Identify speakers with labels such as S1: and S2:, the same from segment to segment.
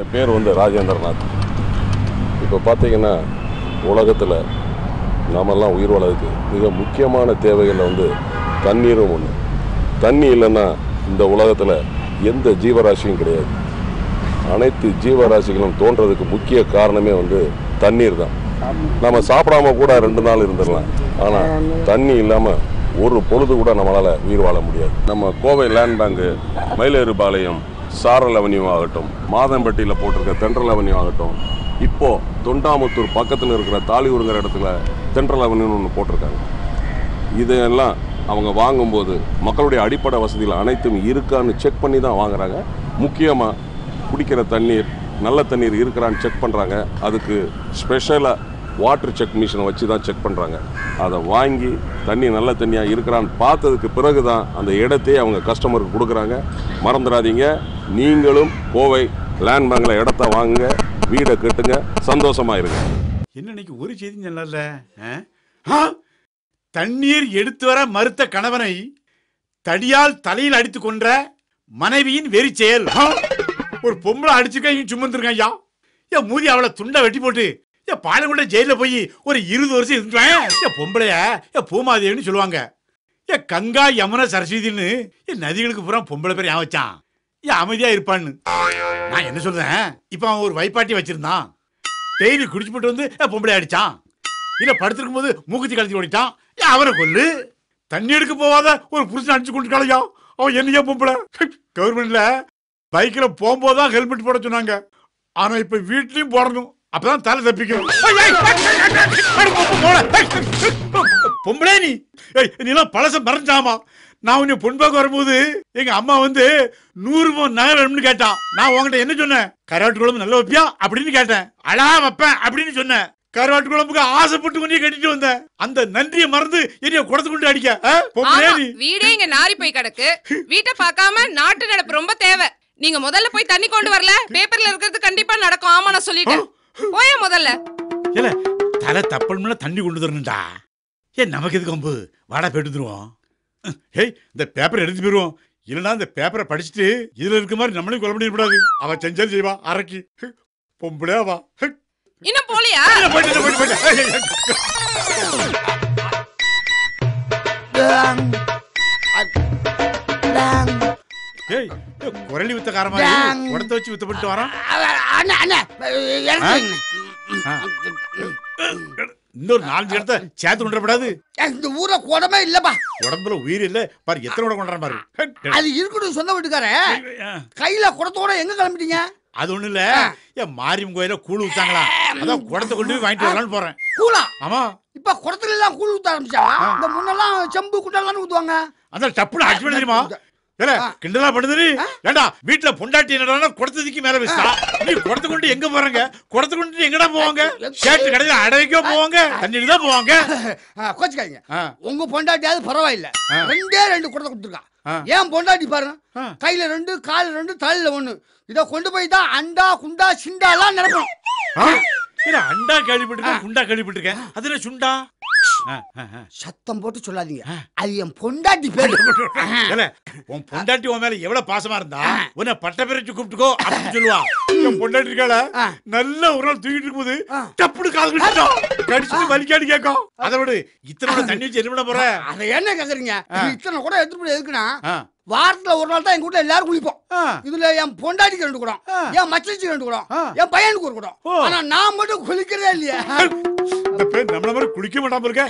S1: பேர் வந்து ராஜேந்திரநாத் இப்போ பார்த்தீங்கன்னா உலகத்தில் நாமெல்லாம் உயிர் வாழறதுக்கு மிக முக்கியமான தேவைகளில் வந்து தண்ணீரும் ஒன்று தண்ணி இல்லைன்னா இந்த உலகத்தில் எந்த ஜீவராசியும் கிடையாது அனைத்து ஜீவராசிகளும் தோன்றதுக்கு முக்கிய காரணமே வந்து தண்ணீர் தான் நம்ம சாப்பிடாம கூட ரெண்டு நாள் இருந்துடலாம் ஆனால் தண்ணி இல்லாமல் ஒரு பொழுது கூட நம்மளால் உயிர் வாழ முடியாது நம்ம கோவை லேண்ட் பேங்கு மயிலேறுபாளையம் சாரல் அவென்யூ ஆகட்டும் மாதம்பட்டியில் போட்டிருக்க தென்றல் அவென்யூ ஆகட்டும் இப்போ தொண்டாமுத்தூர் பக்கத்தில் இருக்கிற தாலியூருங்கிற இடத்துல தென்றல் அவென்யூன்னு ஒன்று போட்டிருக்காங்க இதெல்லாம் அவங்க வாங்கும்போது மக்களுடைய அடிப்படை வசதிகள் அனைத்தும் இருக்கான்னு செக் பண்ணி தான் வாங்குறாங்க முக்கியமாக குடிக்கிற தண்ணீர் நல்ல தண்ணீர் இருக்கிறான்னு செக் பண்ணுறாங்க அதுக்கு ஸ்பெஷலாக வாட்டர் செக் மிஷினை வச்சு தான் செக் பண்ணுறாங்க அதை வாங்கி தண்ணி நல்ல தண்ணியாக இருக்கிறான்னு பார்த்ததுக்கு பிறகு தான் அந்த இடத்தையே அவங்க கஸ்டமருக்கு கொடுக்குறாங்க மறந்துடாதீங்க நீங்களும் கோவை லேண்ட் பேங்கில் இடத்த வாங்குங்க வீடை கட்டுங்க சந்தோஷமாக இருங்க
S2: என்ன இன்னைக்கு ஒரு செய்தி சொல்லல தண்ணீர் எடுத்து வர மறுத்த கணவனை தடியால் தலையில் அடித்து கொன்ற மனைவியின் வெறி செயல் ஆ? ஒரு பொம்பளை அடிச்சுக்க சுமந்துருக்கான் ஐயா ஏன் மூதி அவளை துண்டை வெட்டி போட்டு ஏன் பாலங்குண்ட ஜெயில போய் ஒரு இருபது வருஷம் இருந்துட்டேன் ஏன் பொம்பளைய ஏன் பூமாதேவின்னு சொல்லுவாங்க ஏன் கங்கா யமுனா சரஸ்வதின்னு ஏன் நதிகளுக்கு பூரா பொம்பளை பேர் ஏன் வச்சான் ஏன் அமைதியா இருப்பான்னு நான் என்ன சொல்றேன் இப்போ அவன் ஒரு வைப்பாட்டி வச்சிருந்தான் டெய்லி குடிச்சு போட்டு வந்து ஏன் பொம்பளை அடிச்சான் இல்ல படுத்திருக்கும் போது மூக்குத்தி கலத்தி ஓடிட்டான் ஏன் அவரை கொல்லு தண்ணி எடுக்க போவாத ஒரு புருஷன் அடிச்சு கொண்டு கலையா அவன் என்னையா பொம்பளை கவர்மெண்ட்ல பைக்ல போகும்போது தான் ஹெல்மெட் போட சொன்னாங்க ஆனா இப்ப வீட்லயும் போடணும் அப்பதான் தலை தப்பிக்கும் ஐய், ஐய், ஐய், ஐய், ஐய், ஐய், பொம்பளை, ஐய், பொம்பளை நீ ஏய், நீ எல்லாம் பழச மறைஞ்சாமா நான் உன்னை பொன் பார்க்க வரும்போது எங்க அம்மா வந்து நூறு பவுன் நகை வேணும்னு கேட்டான் நான் உன்கிட்ட என்ன சொன்னேன் கருவாட்டு குழம்பு நல்ல வைப்பியா அப்படின்னு கேட்டேன் அழா வைப்பேன் அப்படின்னு சொன்னேன் கருவாட்டு குழம்புக்கு ஆசைப்பட்டு கொண்டே கட்டிட்டு வந்தேன் அந்த நன்றியை மறந்து என்னைய குடத்து கொண்டு அடிக்க ஆ? பொம்பளை
S3: ஆமா
S2: நீ
S3: வீடே இங்க நாரி போய் கிடக்கு வீட்டை பார்க்காம நாட்டு நடப்பு ரொம்ப தேவை நீங்க முதல்ல போய் தண்ணி கொண்டு வரல பேப்பர்ல இருக்கிறது கண்டிப்பா நடக்கும் ஆமா நான் சொல்லிட்டேன் போய முதல்ல
S2: இல்ல தலை தப்பணும்னா தண்ணி கொண்டு வரணும்டா ஏன் நமக்கு எதுக்கு கம்பு வாடா போயிட்டு வந்துருவோம் ஏய் இந்த பேப்பர் எடுத்து போயிருவோம் இல்லைன்னா இந்த பேப்பரை படிச்சுட்டு இதுல இருக்க மாதிரி நம்மளையும் கொலை பண்ணிடக்கூடாது அவ செஞ்சாலும் செய்வா அரக்கி பொம்பளே அவா
S3: இன்னும் போலியா
S2: போயிட்டு போயிட்டு போயிட்டு ஏய் ஏய், குரலி வித்த காரமா உடத்த வச்சு வித்த பண்ணிட்டு வரான்
S4: அண்ணா அண்ணா எனக்கு
S2: ஆ. இன்னொரு நாலஞ்சு இடத்த சேர்த்து கொண்டுடப்படாது
S4: இந்த ஊர்ல குடமே இல்லப்பா
S2: உடம்புல உயிர் இல்ல பாரு எத்தனை கூட கொண்டாடுறான் பாரு
S4: அது இருக்கட்டும் சொந்த வீட்டுக்கார
S2: ஆ.
S4: கையில குடத்தோட எங்க கிளம்பிட்டீங்க
S2: அது ஒண்ணு இல்ல ஏன் மாரியம் கோயில கூழ் ஊத்தாங்களா அதான் குடத்தை கொண்டு போய் வாங்கிட்டு வரலாம்னு போறேன்
S4: கூலா
S2: ஆமா
S4: இப்ப குடத்துல எல்லாம் கூழ் ஊத்த ஆரம்பிச்சாங்க இந்த முன்னெல்லாம் செம்பு குட்டெல்லாம் ஊத்துவாங்க
S2: அதான் டப்புனு அடிச்சு விட தெரியுமா ஏல கிண்டலா பண்ணுது நீ ஏண்டா வீட்டுல பொண்டாட்டி என்னடா குடத்துக்கு மேல வச்சா நீ குடத்தை கொண்டு எங்க போறாங்க குடத்தை கொண்டு எங்கடா போவாங்க கேட்டு கடையில அடைக்க போவாங்க தண்ணியில தான் போவாங்க
S4: ஆ, கோச்சுக்காதீங்க
S2: ஆ.
S4: உங்க பொண்டாட்டியாவது பரவாயில்ல
S2: ஆ.
S4: ரெண்டே ரெண்டு குடத்தை கொடுத்துருக்கா
S2: ஆ.
S4: ஏன் பொண்டாட்டி பாருங்க
S2: ஆ.
S4: கையில ரெண்டு கால் ரெண்டு தலையில ஒண்ணு இத கொண்டு போய் தான் அண்டா குண்டா சிண்டா எல்லாம் நினைப்போம்
S2: ஆ? ஏல, அண்டா கேள்விப்பட்டிருக்கேன் குண்டா கேள்விப்பட்டிருக்கேன் அது என்ன சுண்டா ஆ, ஆ, ஆ.
S4: சத்தம் போட்டு சொல்லாதீங்க அது என் பொண்டாட்டி பேரு
S2: ஏல, உன் பொண்டாட்டி உன் மேல எவ்வளவு பாசமா இருந்தா உன்னை பட்ட பிரிச்சு கூப்பிட்டுக்கோ அப்படின்னு சொல்லுவா என் பொண்டாட்டி இருக்காள
S4: ஆ.
S2: நல்ல ஒரு நாள் தூக்கிட்டு இருக்கும்போது
S4: ஆ.
S2: டப்புனு கால் கடிச்சிட்டா கடிச்சிட்டு வலிக்காடி கேட்கும் அதை விடு இத்தனை தண்ணி வச்சு என்ன பண்ண போற
S4: அதை என்ன கேக்குறீங்க இது இத்தனை கூட எடுத்துட்டு போய் எதுக்குன்னா
S2: ஆ.
S4: வாரத்துல ஒரு நாள் தான் எங்க வீட்டுல எல்லாரும் குளிப்போம்
S2: ஆ.
S4: இதுல என் பொண்டாட்டிக்கு ரெண்டு குடம்
S2: ஆ.
S4: என் மச்சிக்கு ரெண்டு குடம்
S2: ஆ.
S4: என் பையனுக்கு ஒரு குடம்
S2: ஓ.
S4: ஆனா நான் மட்டும் குளிக்கிறதே இல்லையா
S2: இந்த பேர் நம்மள மாதிரி குளிக்க மாட்டாம இருக்க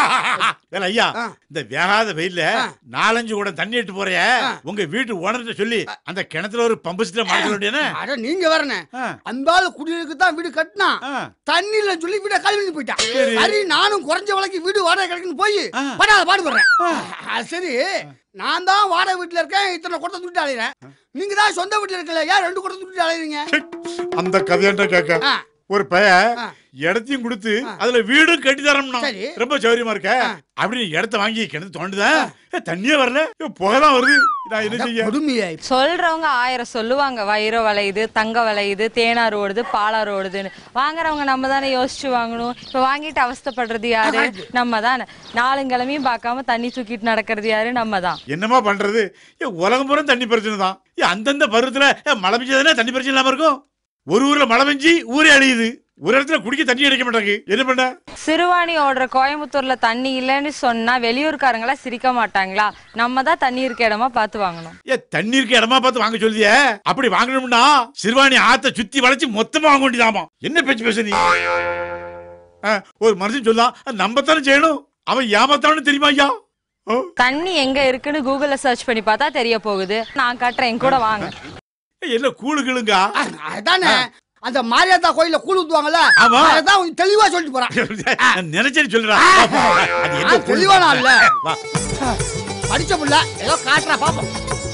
S2: ஏல ஐயா
S4: ஆ.
S2: இந்த வேகாத வெயில்ல
S4: ஆ.
S2: நாலஞ்சு கூட தண்ணி எடுத்து போறிய
S4: ஆ.
S2: உங்க வீட்டு ஓனர்கிட்ட சொல்லி அந்த கிணத்துல ஒரு பம்பு செட்டை மாட்ட வேண்டியதானே
S4: அட நீங்க வரனே
S2: ஆ.
S4: அந்த ஆளு குடியிருக்கு தான் வீடு கட்டினா
S2: ஆ.
S4: தண்ணியில சொல்லி வீட கழுவி போயிட்டான்
S2: சரி.
S4: சரி நானும் குறைஞ்ச விலைக்கு வீடு வாடகை கிடைக்குன்னு போய்
S2: ஆ.
S4: படாத பாடுபடுறேன் அது சரி நான் தான் வாடகை வீட்டுல இருக்கேன் இத்தனை குடத்தை தூக்கிட்டு அலையிறேன் நீங்க தான் சொந்த வீட்டுல இருக்கல ஏன் ரெண்டு குடத்தை தூக்கிட்டு அலையிறீங்க
S2: அந்த கதையாண்டா கேட்க
S4: ஆ.
S2: ஒரு பைய
S4: ஆ.
S2: இடத்தையும் கொடுத்து அதுல வீடும் கட்டி தரணும்
S4: சரி.
S2: ரொம்ப சௌரியமா இருக்க அப்படி நீ இடத்த வாங்கி கிணத்து தோண்டுதான் ஏ, தண்ணியே வரல ஏ, புகைதான் வருது நான் என்ன செய்ய
S4: கொடுமையா
S5: சொல்றவங்க ஆயிரம் சொல்லுவாங்க வைரம் விளையுது தங்க விளையுது தேனார் ஓடுது பாலாறு ஓடுதுன்னு வாங்குறவங்க நம்ம தானே யோசிச்சு வாங்கணும் இப்ப வாங்கிட்டு அவஸ்தைப்படுறது யாரு நம்ம தானே நாலுங்கிழமையும் பார்க்காம தண்ணி தூக்கிட்டு நடக்கிறது யாரு நம்ம தான்
S2: என்னமா பண்றது ஏ, உலகம் பூரா தண்ணி பிரச்சனை தான் ஏ, அந்தந்த பருவத்துல ஏ, மழை பெஞ்சதுன்னா தண்ணி பிரச்சனை இல்லாம இருக்கும் ஒரு ஊர்ல மழை பெஞ்சு ஊரே அழியுது ஒரு இடத்துல குடிக்க தண்ணி கிடைக்க மாட்டாங்க என்ன பண்ண
S5: சிறுவாணி ஓடுற கோயம்புத்தூர்ல தண்ணி இல்லைன்னு சொன்னா வெளியூர்காரங்களா சிரிக்க மாட்டாங்களா நம்ம தான் தண்ணி இருக்க இடமா பார்த்து வாங்கணும்
S2: ஏ தண்ணி இருக்க இடமா பார்த்து வாங்க சொல்லுதிய அப்படி வாங்கணும்னா சிறுவாணி ஆத்த சுத்தி வளைச்சு மொத்தமா வாங்க வேண்டியதாமா என்ன பேச்சு பேச நீ ஆ, ஒரு மனுஷன் சொல்லலாம் அது நம்ம தானே செய்யணும் அவன் ஏமாத்தான்னு தெரியுமா ஐயா ஓ,
S5: தண்ணி எங்க இருக்குன்னு கூகுள்ல சர்ச் பண்ணி பார்த்தா தெரிய போகுது நான் காட்டுறேன் என் கூட வாங்க
S2: என்ன கூழு கிளுங்கா
S4: ஆ, அதானே அந்த மாரியாத்தா கோயில்ல கூழ் ஊத்துவாங்கல்ல
S2: ஆமா.
S4: அதான் கொஞ்சம் தெளிவா சொல்லிட்டு போறான்
S2: நினைச்சேன்னு சொல்லுடா அது என்ன
S4: ஆ, தெளிவா நான் இல்ல.
S2: வா
S4: படிச்ச புள்ள ஏதோ காட்டுறா பாப்போம்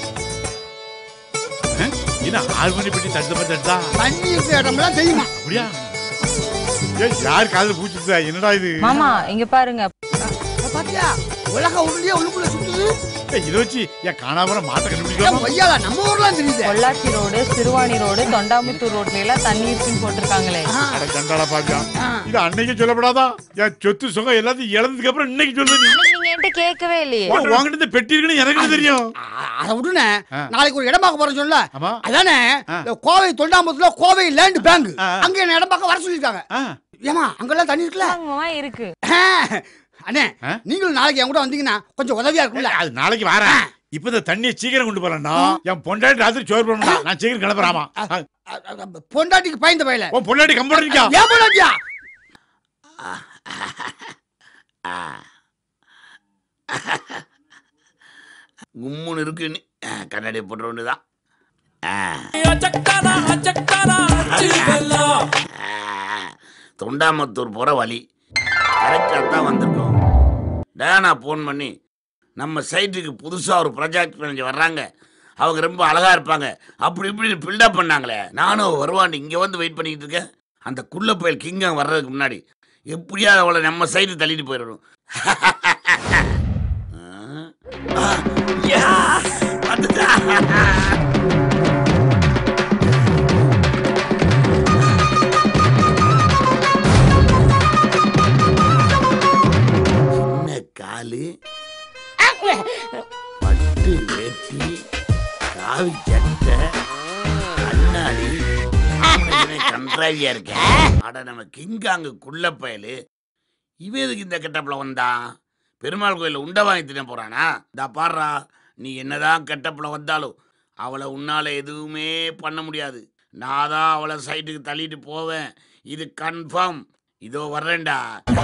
S2: ஆ, என்ன ஆறு மணி பெட்டி தடுத்த மாதிரி தடுத்தா
S4: தண்ணி இருக்கிற இடம்லாம் தெரியுமா
S2: அப்படியா ஏய், யார் காதுல பூச்சிச்சா என்னடா இது
S5: மாமா இங்க பாருங்க
S4: இத பாத்தியா உலக உருளையே உள்ளுக்குள்ள சுத்துது
S2: ஏய், இதை வச்சு என் காணாம மாட்ட
S4: ஏன்
S2: கண்டுபிடிக்கலாமா
S4: கொய்யால நம்ம ஊர்லாம் தெரியுது
S5: பொள்ளாச்சி ரோடு சிறுவாணி ரோடு தொண்டாமுத்தூர் ரோட்ல எல்லாம் தண்ணி இருக்குன்னு போட்டிருக்காங்களே
S2: அட கண்டாளா பாக்கா இது அன்னைக்கு சொல்லப்படாதா என் சொத்து சுகம் எல்லாத்தையும் இழந்ததுக்கு அப்புறம் இன்னைக்கு சொல்லுது நீ
S5: அன்னைக்கு நீங்க என்கிட்ட கேட்கவே இல்லையே
S2: உன் உன்கிட்ட இந்த பெட்டி இருக்குன்னு எனக்கு என்ன தெரியும்
S4: அதை விட்டுனே
S2: ஆ.
S4: நாளைக்கு ஒரு இடம் பார்க்க போறேன்னு சொல்ல
S2: ஆமா
S4: அதானே
S2: ஆ.
S4: இந்த கோவை தொண்டாமுத்துல கோவை லேண்ட் பேங்க்
S2: ஆ.
S4: அங்க என்ன இடம் பார்க்க வர சொல்லிருக்காங்க
S2: ஆ,
S4: ஏமா அங்கெல்லாம் தண்ணி இருக்குல்ல
S5: ஆமாமா, இருக்கு
S4: அண்ணே
S2: ஆ?
S4: நீங்களும் நாளைக்கு என் கூட வந்தீங்கன்னா கொஞ்சம் உதவியா இருக்கும்ல
S2: அது நாளைக்கு வரேன் இப்ப இந்த தண்ணியை சீக்கிரம் கொண்டு போறேன்னா என் பொண்டாட்டி ராத்திரி சோறு பண்ணணும் நான் சீக்கிரம் கிளம்புறாமா
S4: அ- அ- அ- பொண்டாட்டிக்கு பயந்த பயில
S2: உன் பொண்டாட்டி கம்பெனி இருக்கா
S4: ஏன் பொண்டாட்டியா
S6: கும்முன்னு இருக்குன்னு அஹ், கண்ணாடி போட்டுற வேண்டியதான் தொண்டாமத்தூர் போகிற வழி கரெக்டாக தான் வந்திருக்கோம் டேனா ஃபோன் பண்ணி நம்ம சைட்டுக்கு புதுசாக ஒரு ப்ராஜெக்ட் மேனேஜர் வர்றாங்க அவங்க ரொம்ப அழகாக இருப்பாங்க அப்படி இப்படி பில்டப் பண்ணாங்களே நானும் வருவான்னு இங்கே வந்து வெயிட் பண்ணிக்கிட்டு இருக்கேன் அந்த குள்ள புயல் கிங்கம் வர்றதுக்கு முன்னாடி எப்படியாவது அவளை நம்ம சைடு தள்ளிட்டு போயிடணும் ஆ, யா, வந்துட்டா. சின்ன காலு பட்டு வேட்டி காவி சட்டை கண்ணாடி கன்றாவியா இருக்கேன் அட நம்ம கிங்காங்கு குள்ள பயலு இவன் எதுக்கு இந்த கெட்டப்ல வந்தான் பெருமாள் கோயில்ல உண்டை வாங்கி தின போறானா இந்த பாடுறா நீ என்னதான் கெட்டப்ல வந்தாலும் அவளை உன்னால எதுவுமே பண்ண முடியாது நான் தான் அவளை சைட்டுக்கு தள்ளிட்டு போவேன் இது கன்ஃபார்ம் இதோ வர்றேன்டா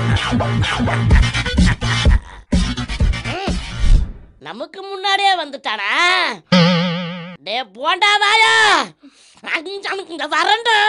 S7: நமக்கு முன்னாடியே வந்துட்டானா டே போண்டா வாயா இங்க வரண்டா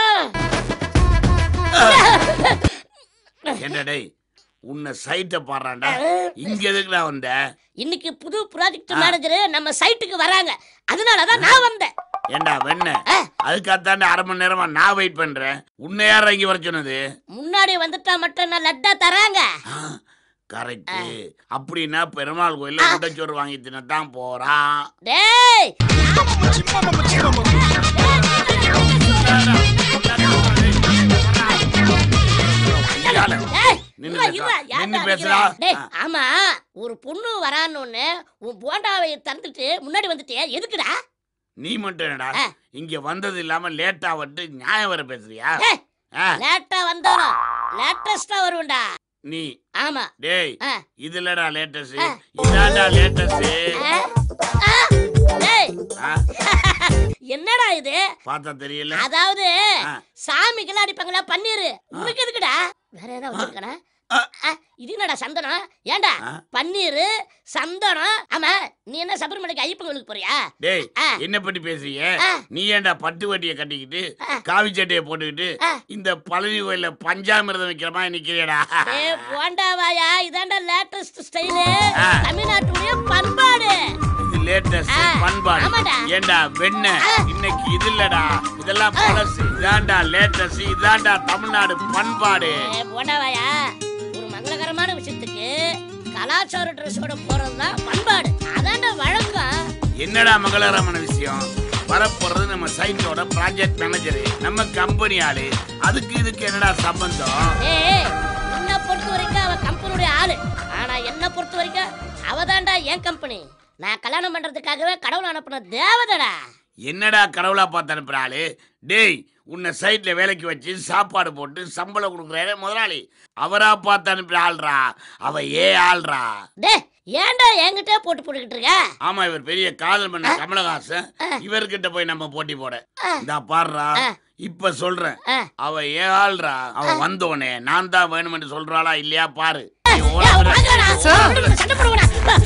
S6: என்ன டேய் உன்னை சைட்டை பாடுறான்டா இங்க எதுக்குடா வந்த
S7: இன்னைக்கு புது ப்ராஜெக்ட் மேனேஜர் நம்ம சைட்டுக்கு வராங்க அதனால தான் நான் வந்தேன்
S6: ஏண்டா வெண்ண அதுக்காகத்தாண்ட அரை மணி நேரமா நான் வெயிட் பண்றேன் உன்னை யாரா இங்க வர சொன்னது
S7: முன்னாடி வந்துட்டா மட்டும் நான் லட்டா தராங்க
S6: கரெக்ட் அப்படின்னா பெருமாள் கோயில்ல முட்டைச்சோறு வாங்கி தின்னதான் போறான்
S7: டேய்
S6: ஐயால,
S7: டேய்,
S6: நின்னு
S7: இருடா,
S6: பேசுடா.
S7: இருடா, யார்டா
S6: நின்னு
S7: அடிக்கிற?
S6: பேசுடா.
S7: டேய்,
S6: ஆ.
S7: ஆமா ஒரு பொண்ணு வரான்னு உன் போண்டாவை தந்துட்டு முன்னாடி வந்துட்டியா எதுக்குடா
S6: நீ மட்டும் என்னடா
S7: ஆ.
S6: இங்க வந்தது இல்லாம லேட்டா வந்து நியாயம் வர பேசுறியா
S7: டேய்,
S6: ஆ,
S7: லேட்டா வந்தாலும் லேட்டஸ்டா வருவேன்டா
S6: நீ
S7: ஆமா
S6: டேய்
S7: ஆ.
S6: இதுலடா லேட்டஸ்ட்
S7: ஆ.
S6: இதான்டா லேட்டஸ்ட்
S7: ஆ? ஆ? டேய்,
S6: ஆ,
S7: என்னடா இது
S6: பார்த்தா தெரியல
S7: அதாவது
S6: ஆ.
S7: சாமிக்கெல்லாம் அடிப்பாங்களா பன்னீர் உனக்கு எதுக்குடா வேற ஏதாவது வச்சிருக்கானா
S6: ஆ.
S7: ஆ, இது என்னடா சந்தனம் ஏன்டா
S6: ஆ.
S7: பன்னீர் சந்தனம் ஆமா நீ என்ன சபரிமலைக்கு ஐயப்பன் கோயிலுக்கு போறியா
S6: டேய்
S7: ஆ.
S6: என்ன பத்தி பேசுறீங்க
S7: ஆ.
S6: நீ ஏன்டா பட்டு வட்டியை கட்டிக்கிட்டு
S7: ஆ.
S6: காவி சட்டையை போட்டுக்கிட்டு
S7: ஆ.
S6: இந்த பழனி கோயில்ல பஞ்சாமிர்தம் வைக்கிற மாதிரி நிக்கிறியடா
S7: ஏ போண்டாவாயா இதாண்டா லேட்டஸ்ட் ஸ்டைலு
S6: ஆ.
S7: தமிழ்நாட்டுடைய பண்பாடு
S6: இது லேட்டஸ்ட்
S7: ஆ.
S6: பண்பாடு
S7: ஆமாடா.
S6: ஏண்டா வெண்ண
S7: ஆ.
S6: இன்னைக்கு இது இல்லடா இதெல்லாம் பழசு இதாண்டா லேட்டஸ்ட் இதாண்டா தமிழ்நாடு பண்பாடு
S7: ஏ போண்டாவாயா ஒரு மங்களகரமான விஷயத்துக்கு கலாச்சார ட்ரெஸ்ஸோட போறதுதான் பண்பாடு அதாண்டா வழக்கம்
S6: என்னடா மங்களகரமான விஷயம் வரப்போறது நம்ம சைட்டோட ப்ராஜெக்ட் மேனேஜர் நம்ம கம்பெனி ஆளு அதுக்கு இதுக்கு என்னடா சம்பந்தம்
S7: ஏய் என்ன பொறுத்த வரைக்கும் அவ கம்பெனியுடைய ஆளு ஆனா என்ன பொறுத்த வரைக்கும் அவதான்டா என் கம்பெனி நான் கல்யாணம் பண்றதுக்காகவே கடவுள் அனுப்பின தேவதடா
S6: என்னடா கடவுளா பார்த்து அனுப்புற ஆளு டேய் உன்னை சைட்ல வேலைக்கு வச்சு சாப்பாடு போட்டு சம்பளம் கொடுக்குறாரு முதலாளி அவரா பார்த்து அனுப்பி ஆள்றா அவ ஏ ஆள்றா
S7: டே ஏன்டா என்கிட்ட போட்டு போட்டுக்கிட்டு இருக்க
S6: ஆமா இவர் பெரிய காதல் பண்ண கமலஹாசன் இவர்கிட்ட போய் நம்ம போட்டி போட இந்தா பாடுறா இப்ப சொல்றேன்
S7: ஆ.
S6: அவ ஏ ஆள்றா அவ வந்தோடனே நான் தான் வேணும்னு சொல்றாளா இல்லையா பாரு நீ
S7: ஏய்,
S6: ஓட விட-
S7: வாங்கடா. சண்டை போடுங்கடா.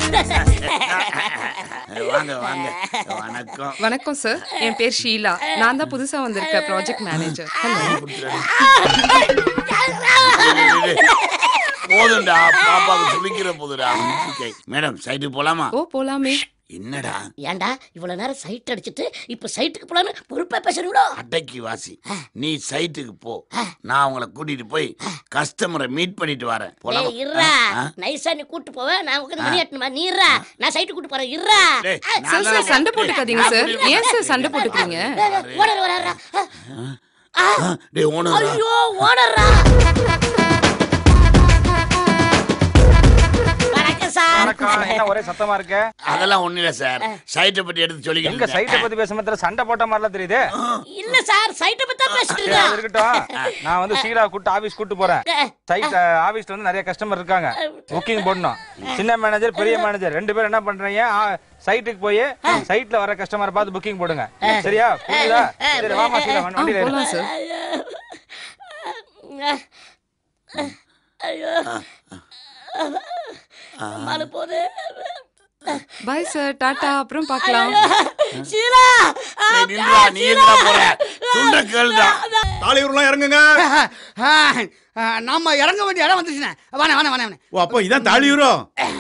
S6: வாங்க வாங்க வணக்கம்
S3: வணக்கம் சார் என் பேர் ஷீலா நான் தான் புதுசா வந்திருக்க ப்ராஜெக்ட் மேனேஜர்
S6: போதும்டா பாப்பாவுக்கு சுளிக்கிற போதுடா மேடம் சைட்டு போலாமா
S3: ஓ போலாமே
S6: என்னடா
S7: ஏன்டா இவ்வளவு நேரம் சைட் அடிச்சிட்டு இப்ப சைட்டுக்கு போலான்னு பொறுப்பா பேசுறீங்களோ
S6: அட்டைக்கு வாசி நீ சைட்டுக்கு போ நான் உங்களை கூட்டிட்டு போய் கஸ்டமரை மீட் பண்ணிட்டு வரேன் போலாமா?
S7: டேய் இருடா
S6: ஆ?
S7: நைஸா நீ கூட்டு போவ நான் உட்காந்து மணி ஆட்டணுமா நீ இருடா நான் சைட்டு கூட்டு போறேன் இருடா
S6: டேய், நான்
S3: சார்
S6: தான்
S3: சார் சண்டை
S6: டேய்,
S3: போட்டுக்காதீங்க
S6: நான்
S3: சார்
S6: புரியுது.
S3: ஏன் சார் சண்டை போட்டுக்கிறீங்க
S7: ஓனர் வராரா
S6: ஆ, டேய் ஓனர்
S7: ஐயோ ஓனர்ரா வணக்கம் சார்
S8: வணக்கம் என்ன ஒரே சத்தமா இருக்கு
S6: அதெல்லாம் ஒண்ணு இல்ல சார் சைட்டை பத்தி எடுத்து
S8: எங்க
S6: சொல்லிக்கிட்டு
S8: சைட்டை பத்தி பேச மாத்திர சண்டை போட்ட மாதிரிலாம் தெரியுது
S7: இல்ல சார் சைட்டை பத்தி தான் பேசிட்டு
S8: சரி, அது
S7: இருக்கேன்
S8: இருக்கட்டும் நான் வந்து ஷீலா கூட்டு ஆபீஸ் கூட்டு போறேன் சைட் ஆபீஸ்ல வந்து நிறைய கஸ்டமர் இருக்காங்க புக்கிங் போடணும் சின்ன மேனேஜர் பெரிய மேனேஜர் ரெண்டு பேரும் என்ன பண்றீங்க சைட்டுக்கு போய் சைட்ல வர கஸ்டமரை பார்த்து புக்கிங் போடுங்க சரியா புரியுதா சரி வாமா ஷீலா வண்டி-
S3: ஆ
S8: வண்டியில ஏறு.
S3: போலாம் சார்
S7: ஐயோ மழை போகுது
S3: பாய் சார் டாடா அப்புறம் பார்க்கலாம்
S7: ஷீலா
S6: டேய், நில்றா, நீ எங்கடா போற துண்ட கேளுடா
S2: தாலியூர்லாம் இறங்குங்க
S4: நாம இறங்க வேண்டிய இடம் வந்துச்சுண்ணே வாணே வாணே வாணே வாணே
S2: ஓ அப்போ இதான் தாலியூரோ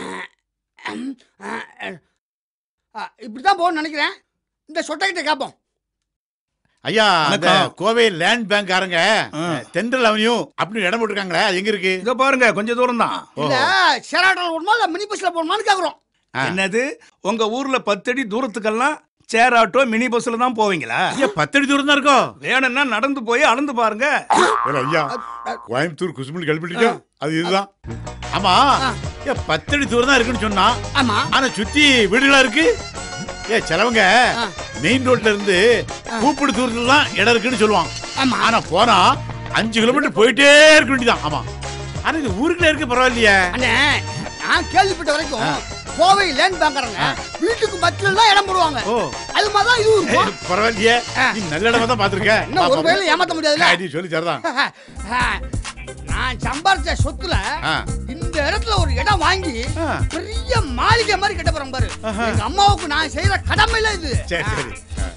S4: இப்படிதான் போகணும்னு நினைக்கிறேன் இந்த சொட்டைக்கிட்ட கேட்போம்
S2: ஐயா அந்த
S9: வணக்கம்.
S2: கோவை லேண்ட் பேங்க்காரங்க தென்றல் அவனியூ அப்படின்னு இடம் போட்டிருக்காங்களே அது எங்க இருக்கு
S9: இதோ பாருங்க கொஞ்சம் தூரம் தான்
S4: இல்ல சேராட்டில் போகணுமா இல்ல மினி பஸ்ல போகணுமான்னு கேக்குறோம்
S2: ஆ.
S9: என்னது உங்க ஊர்ல பத்தடி தூரத்துக்கெல்லாம் சேர் ஆட்டோ மினி பஸ்ல தான் போவீங்களா
S2: ஐயா பத்தடி தூரம் தான் இருக்கோ
S9: வேணும்னா நடந்து போய் அளந்து பாருங்க
S2: ஏல ஐயா கோயம்புத்தூர் குசுமல் கல்பிட்டிக்கோ அது இதுதான் ஆமா ஏ பத்தடி தூரம் தான் இருக்குன்னு சொன்னா
S4: ஆமா
S2: ஆனா சுத்தி வீடுகளா இருக்கு ஏ சிலவங்க மெயின் ரோட்ல இருந்து கூப்பிடு தூரத்துல தான் இடம் இருக்குன்னு சொல்லுவான்
S4: ஆமா.
S2: ஆனா போனா அஞ்சு கிலோமீட்டர் போயிட்டே இருக்க வேண்டியதான் ஆமா ஆனா இது ஊருக்குள்ள இருக்கு பரவாயில்லையே
S4: அண்ணே நான் கேள்விப்பட்ட வரைக்கும் கோவை லேண்ட் பேங்காரங்க வீட்டுக்கு மத்தியில தான் இடம் போடுவாங்க
S2: ஓ
S4: அது மாதிரி தான் இதுவும்
S2: ஏய்,
S4: இருக்கும்
S2: பரவாயில்லையே நீ நல்ல இடமா தான் பாத்திருக்க
S4: இன்னும் ஒரு வேலை ஏமாத்த முடியாதுல்ல
S2: நீ சொல்லி தரதான்
S4: நான் சம்பாரிச்ச சொத்துல
S2: ஆ.
S4: இந்த இடத்துல ஒரு இடம் வாங்கி
S2: ஆ.
S4: பெரிய மாளிகை மாதிரி கட்ட போறேன் பாரு
S2: ஆஹா.
S4: எங்க அம்மாவுக்கு நான் செய்யற கடமையில இது
S2: சரி சரி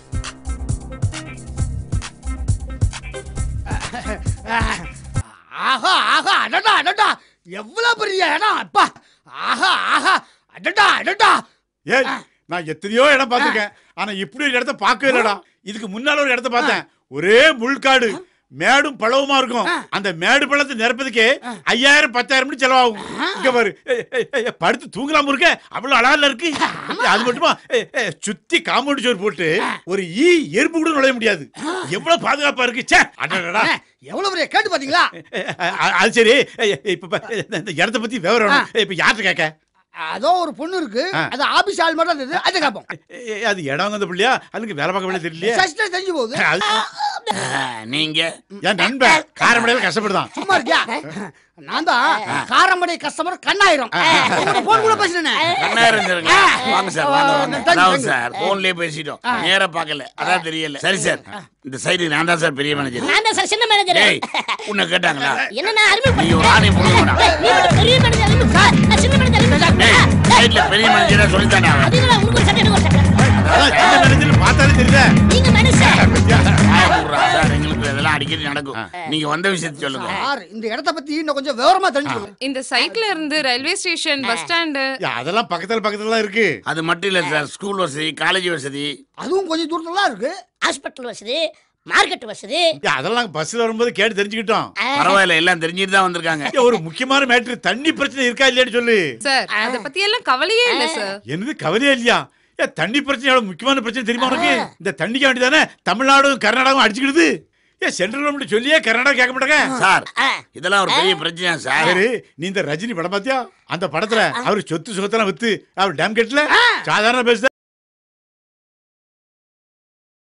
S4: ஆஹா ஆஹா அடடா அடடா எவ்வளவு பெரிய இடம் அப்பா ஆஹா ஆஹா அடடா அடடா
S2: ஏய் நான் எத்தனையோ இடம் பார்த்திருக்கேன் ஆனா இப்படி ஒரு இடத்த பார்க்கவே இல்லடா இதுக்கு முன்னால ஒரு இடத்த பார்த்தேன் ஒரே முள்காடு மேடும் பழவுமா இருக்கும் அந்த மேடு பழத்தை நிரப்பதுக்கே ஐயாயிரம் பத்தாயிரம் மணி செலவாகும் இங்க பாரு ஏய், ஏய், ஏய், படுத்து தூங்கலாம் இருக்க அவ்வளவு அழகா இருக்கு ஏய், அது மட்டுமா ஏய், ஏய், சுத்தி காம்பவுண்ட் சோறு போட்டு ஒரு ஈ எறும்பு கூட நுழைய முடியாது எவ்வளவு பாதுகாப்பா இருக்கு ச்சே அடடடா
S4: அண்ணே, எவ்வளவு பெரிய கேட்டு பாத்தீங்களா
S2: ஏய், அ- அது சரி ஏய், இப்ப ப- இந்த இடத்த பத்தி விவரம் வேணும். ஏய், இப்ப யார்கிட்ட கேட்க
S4: அதோ ஒரு பொண்ணு இருக்கு
S2: ஆ.
S4: அது ஆபீஸ் ஆள் மட்டும் இருந்தது அதை கேட்போம்
S2: ஏய், அது இடம் வந்த பிள்ளையா அதுக்கு வேலை பார்க்க வேண்டிய தெரியலையே
S4: சஸ்டே தெரிஞ்சு போகுது
S2: அது-
S6: நீங்க
S2: என் நண்பன் காரமடையில கஷ்டப்படுதான்
S4: சும்மா இருக்கியா நான் தான் காரமடை கஸ்டமர் கண்ணாயிரம் போன் கூட பேசுறேன்
S6: கண்ணாயிரம் தருங்க வாங்க சார் வாங்க வாங்க
S4: தேங்க்யூ,
S6: அதாவது
S4: தேங்க்யூ.
S6: சார் போன்லயே பேசிட்டோம் நேரா பார்க்கல அதான் தெரியல சரி சார் இந்த சைடு நான் தான் சார் பெரிய மேனேஜர்
S7: நான் தான் சார் சின்ன மேனேஜர்
S6: டேய் உன்னை கேட்டாங்களா
S7: என்ன நான் அறிமுகப்படுத்துறேன்.
S6: நீ ஒரு ஆணை போடுங்கடா
S7: டேய், நீ மட்டும் பெரிய மேனேஜர் அறிமுகம். நான் சின்ன மேனேஜர் அறிமுகம்.
S6: டேய்
S7: டேய்,
S6: சைடுல பெரிய மேனேஜரா சொல்லித்தானே அவன்
S7: அது இல்லடா, உனக்கு ஒரு சட்டை, எனக்கு ஒரு சட்டை.
S2: அதான் சின்ன மனுஷன் பார்த்தாலே தெரியுதே
S7: நீங்க மனுஷன்
S6: வாயை மூடுறா. சார் எங்களுக்கு இதெல்லாம் அடிக்கடி நடக்கும் நீங்க வந்த விஷயத்தை சொல்லுங்க
S4: சார் இந்த இடத்த பத்தி இன்னும் கொஞ்சம் விவரமா தெரிஞ்சுக்கணும்
S3: இந்த சைட்ல இருந்து ரயில்வே ஸ்டேஷன் பஸ் ஸ்டாண்டு
S2: யா, அதெல்லாம் பக்கத்துல பக்கத்துல தான் இருக்கு
S6: அது மட்டும் இல்ல சார் ஸ்கூல் வசதி காலேஜ் வசதி
S4: அதுவும் கொஞ்சம் தூரத்துல தான் இருக்கு
S7: ஹாஸ்பிட்டல் வசதி மார்க்கெட் வசதி
S2: யா, அதெல்லாம் நாங்க பஸ்ல வரும்போது கேட்டு தெரிஞ்சுக்கிட்டோம்
S6: பரவாயில்ல எல்லாம் தெரிஞ்சுட்டு தான் வந்திருக்காங்க
S2: யா, ஒரு முக்கியமான மேட்ரு தண்ணி பிரச்சனை இருக்கா இல்லையான்னு சொல்லு
S3: சார் அத பத்தி எல்லாம் கவலையே இல்ல சார்
S2: என்னது கவலையா இல்லையா ஏ தண்ணி பிரச்சனை எவ்வளவு முக்கியமான பிரச்சனை தெரியுமா உனக்கு இந்த தண்ணிக்கு வேண்டி தானே தமிழ்நாடும் கர்நாடகம் அடிச்சுக்கிடுது ஏ சென்ட்ரல் கவர்மெண்ட் சொல்லியே கர்நாடகா கேட்க மாட்டாங்க
S6: சார் இதெல்லாம் ஒரு பெரிய பிரச்சனை சார்
S2: சரி நீ இந்த ரஜினி படம் பாத்தியா அந்த படத்துல அவர் சொத்து சுகத்தெல்லாம் வித்து அவர் டேம் கட்டல சாதாரண பேச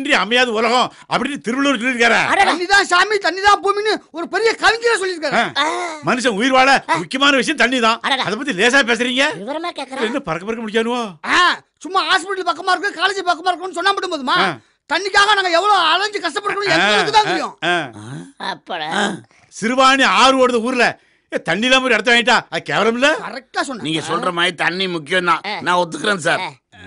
S2: தண்ணி அமையாத உலகம் அப்படின்னு திருவள்ளுவர் சொல்லியிருக்காரு
S4: தண்ணி தான் சாமி தண்ணி தான் பூமின்னு ஒரு பெரிய கவிஞரை சொல்லியிருக்காரு
S2: மனுஷன் உயிர் வாழ முக்கியமான விஷயம் தண்ணி தான்
S7: அடடா.
S2: அதை பத்தி லேசா பேசுறீங்க
S7: விவரமா கேக்குறேன்
S2: என்ன பறக்க பறக்க முடியாதுவோ
S4: ஆ, சும்மா ஹாஸ்பிட்டல் பக்கமா இருக்கு காலேஜ் பக்கமா இருக்குன்னு சொன்னா மட்டும் போதுமா
S2: ஆ.
S4: தண்ணிக்காக நாங்க எவ்வளவு அலைஞ்சு கஷ்டப்படுறோம் எங்களுக்கு தான் தெரியும்
S7: அப்படா
S2: சிறுவாணி ஆறு ஓடுது ஊர்ல ஏ, தண்ணி இல்லாம ஒரு இடத்த வாங்கிட்டா அது கேவலம் இல்ல
S4: கரெக்டா சொன்ன
S6: நீங்க சொல்ற மாதிரி தண்ணி முக்கியம் தான் நான் ஒத்துக்கிறேன் சார்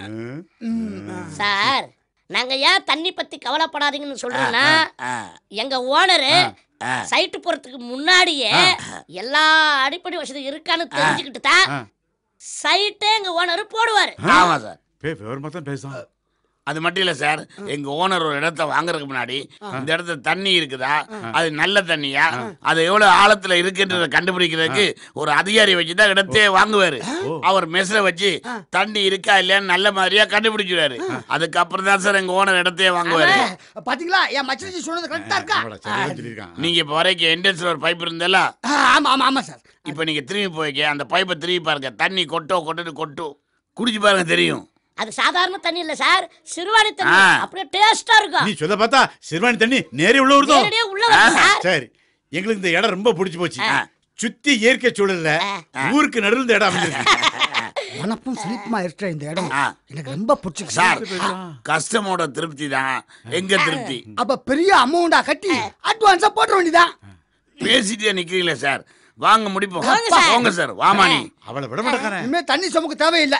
S7: சார் நாங்க ஏன் தண்ணி பத்தி கவலைப்படாதீங்கன்னு சொல்றோம்னா
S6: ஆ,
S7: எங்க ஓனரு
S6: ஆ.
S7: சைட்டு போறதுக்கு முன்னாடியே எல்லா அடிப்படை வசதி இருக்கான்னு தெரிஞ்சுக்கிட்டு தான்
S2: ஆ.
S7: சைட்டே எங்க ஓனர் போடுவாரு
S6: ஆமா சார்
S2: பே விவரமா தான் பேசும்
S6: அது மட்டும் இல்ல சார் எங்க ஓனர் ஒரு இடத்த வாங்குறதுக்கு முன்னாடி இந்த இடத்துல தண்ணி இருக்குதா அது நல்ல தண்ணியா அது எவ்வளவு ஆழத்துல இருக்குன்றத கண்டுபிடிக்கிறதுக்கு ஒரு அதிகாரி வச்சு தான் இடத்தையே வாங்குவாரு அவர் மெஸ்ல வச்சு தண்ணி இருக்கா இல்லையான்னு நல்ல மாதிரியா கண்டுபிடிச்சிருவாரு அதுக்கப்புறம் தான் சார் எங்க ஓனர் இடத்தையே வாங்குவாரு
S4: பாத்தீங்களா என் மச்சரிஜி சொன்னது கரெக்டா இருக்கா
S2: அவ்வளவு சரியா சொல்லியிருக்கான்
S6: நீங்க இப்ப வரைக்கும் என்ட்ரன்ஸ்ல ஒரு பைப் இருந்தல
S4: ஆ, ஆமா ஆமா ஆமா சார்
S6: இப்ப நீங்க திரும்பி போய்க்க அந்த பைப்பை திரும்பி பாருங்க தண்ணி கொட்டோ கொட்டுன்னு கொட்டும் குடிச்சு பாருங்க தெரியும்
S7: அது சாதாரண தண்ணி இல்ல சார் சிறுவாணி தண்ணி
S6: ஆ.
S7: அப்படியே டேஸ்டா இருக்கும்
S2: நீ சொல்ல பார்த்தா சிறுவாணி தண்ணி நேரே உள்ள வருதோ
S7: நேரடியா உள்ள வருது சார்
S2: சரி எங்களுக்கு இந்த இடம் ரொம்ப பிடிச்சு போச்சு சுத்தி இயற்கை சூழல்ல ஊருக்கு நடுவில் இந்த இடம் அமைஞ்சிருக்கு
S4: மனப்பும் சிலிப்புமா இருக்கிற இந்த இடம்
S6: ஆ.
S4: எனக்கு ரொம்ப பிடிச்சிருக்கு
S6: சார் கஸ்டமோட திருப்தி தான் எங்க திருப்தி
S4: அப்ப பெரிய அமௌண்டா கட்டி அட்வான்ஸா போட்ட வேண்டியதான்
S6: பேசிட்டே நிக்கிறீங்களே சார் வாங்க முடிப்போம்
S7: வாங்க சார்.
S6: போங்க சார் வாமானி
S2: அவளை விட மாட்டேங்கிறேன்
S4: இனிமே தண்ணி சுமக்கு தேவையில்லை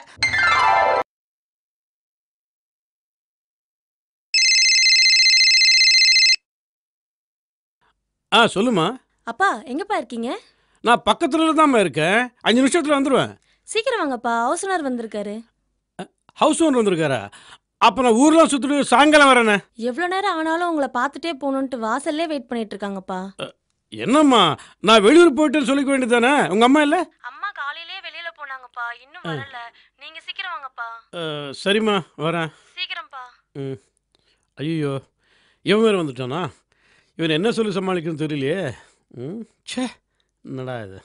S10: ஆ சொல்லுமா
S11: அப்பா எங்கப்பா இருக்கீங்க
S10: நான் பக்கத்துல தான்மா இருக்கேன் அஞ்சு நிமிஷத்துல வந்துடுவேன்
S11: சீக்கிரம் வாங்கப்பா ஹவுஸ்னர் வந்திருக்காரு
S10: ஹவுஸ் ஓனர் வந்திருக்காரா அப்போ நான் ஊர்லாம் சுற்றிட்டு சாயங்காலம் வரேனே
S11: எவ்வளோ நேரம் ஆனாலும் உங்களை பார்த்துட்டே போகணுன்ட்டு வாசல்லே வெயிட் பண்ணிட்டு இருக்காங்கப்பா
S10: என்னம்மா நான் வெளியூர் போயிட்டேன்னு சொல்லிக்க வேண்டியதானே உங்கள் அம்மா இல்லை
S11: அம்மா காலையிலே வெளியில போனாங்கப்பா இன்னும் வரல நீங்க சீக்கிரம் வாங்கப்பா
S10: சரிம்மா வரேன்
S11: சீக்கிரம்ப்பா
S10: ம் ஐயோ இவன் வேறு வந்துட்டானா இவன் என்ன சொல்லி சமாளிக்கணும்னு தெரியலையே ம் ச்சே என்னடா இது